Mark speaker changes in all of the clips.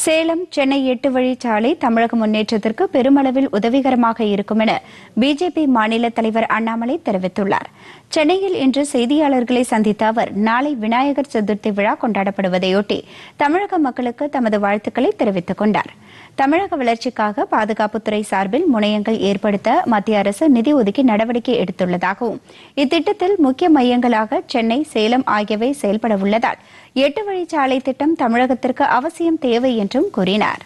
Speaker 1: சேலம் சென்னை எட்டு வழிச்சாலை தமிழக முன்னேற்றத்திற்கு பெருமளவில் உதவிகரமாக இருக்கும் என பிஜேபி மாநில தலைவர் அண்ணாமலை தெரிவித்துள்ளார் சென்னையில் இன்று செய்தியாளர்களை சந்தித்த அவர் நாளை விநாயகர் சதுர்த்தி விழா கொண்டாடப்படுவதையொட்டி தமிழக மக்களுக்கு தமது வாழ்த்துக்களை தெரிவித்துக் கொண்டார் தமிழக வளர்ச்சிக்காக பாதுகாப்புத்துறை சார்பில் முனையங்கள் ஏற்படுத்த மத்திய அரசு நிதி ஒதுக்கி நடவடிக்கை எடுத்துள்ளதாகவும் இத்திட்டத்தில் முக்கிய மையங்களாக சென்னை சேலம் ஆகியவை செயல்பட உள்ளதால் எட்டு வழிச்சாலை திட்டம் தமிழகத்திற்கு அவசியம் தேவை என்றும் கூறினார்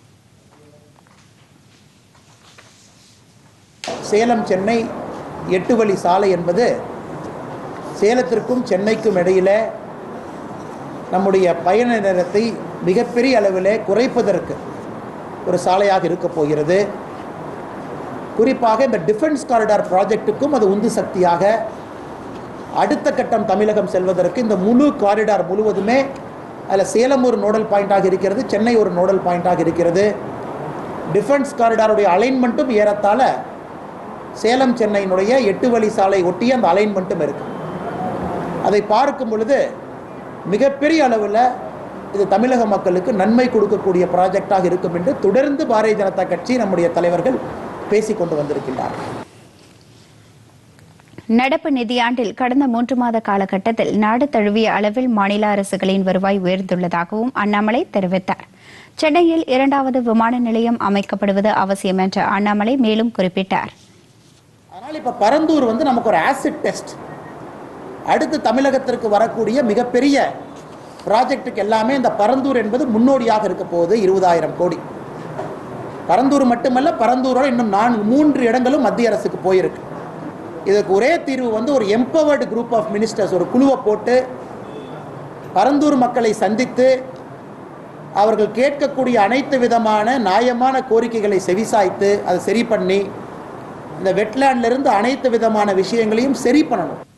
Speaker 2: சேலம் சென்னை எட்டு வழி சாலை என்பது சேலத்திற்கும் சென்னைக்கும் இடையில நம்முடைய பயண நேரத்தை மிகப்பெரிய அளவில் குறைப்பதற்கு ஒரு சாலையாக இருக்க போகிறது குறிப்பாக இந்த டிஃபென்ஸ் காரிடார் ப்ராஜெக்ட்டுக்கும் அது உந்து சக்தியாக அடுத்த கட்டம் தமிழகம் செல்வதற்கு இந்த முழு காரிடார் முழுவதுமே அதில் சேலம் ஒரு நோடல் பாயிண்டாக இருக்கிறது சென்னை ஒரு நோடல் பாயிண்டாக இருக்கிறது டிஃபென்ஸ் காரிடாருடைய அலைன்மெண்ட்டும் ஏறத்தாழ சேலம் சென்னையினுடைய எட்டு வழி சாலை ஒட்டிய அந்த அலைன்மெண்ட்டும் இருக்கு அதை பார்க்கும் பொழுது மிகப்பெரிய அளவில் இது தமிழக மக்களுக்கு நன்மை கொடுக்கக்கூடிய ப்ராஜெக்டாக இருக்கும் என்று தொடர்ந்து பாரதிய ஜனதா கட்சி நம்முடைய தலைவர்கள் பேசிக் கொண்டு வந்திருக்கின்றார்கள்
Speaker 1: நடப்பு நிதியாண்டில் கடந்த மூன்று மாத காலகட்டத்தில் நாடு தழுவிய அளவில் மாநில அரசுகளின் வருவாய் உயர்ந்துள்ளதாகவும் அண்ணாமலை தெரிவித்தார் சென்னையில் இரண்டாவது விமான நிலையம் அமைக்கப்படுவது அவசியம் என்ற அண்ணாமலை மேலும் குறிப்பிட்டார்
Speaker 2: அதனால் இப்போ பரந்தூர் வந்து நமக்கு ஒரு ஆசிட் டெஸ்ட் அடுத்து தமிழகத்திற்கு வரக்கூடிய மிகப்பெரிய ப்ராஜெக்ட்டுக்கு எல்லாமே இந்த பரந்தூர் என்பது முன்னோடியாக இருக்க போகுது இருபதாயிரம் கோடி பரந்தூர் மட்டுமல்ல பரந்தூரோட இன்னும் நான்கு மூன்று இடங்களும் மத்திய அரசுக்கு போயிருக்கு இதுக்கு ஒரே தீர்வு வந்து ஒரு எம்பவர்டு குரூப் ஆஃப் மினிஸ்டர்ஸ் ஒரு குழுவை போட்டு பரந்தூர் மக்களை சந்தித்து அவர்கள் கேட்கக்கூடிய அனைத்து விதமான நியாயமான கோரிக்கைகளை செவிசாய்த்து அதை சரி பண்ணி இந்த வெட்லேண்ட்ல இருந்து அனைத்து விதமான விஷயங்களையும் சரி பண்ணணும்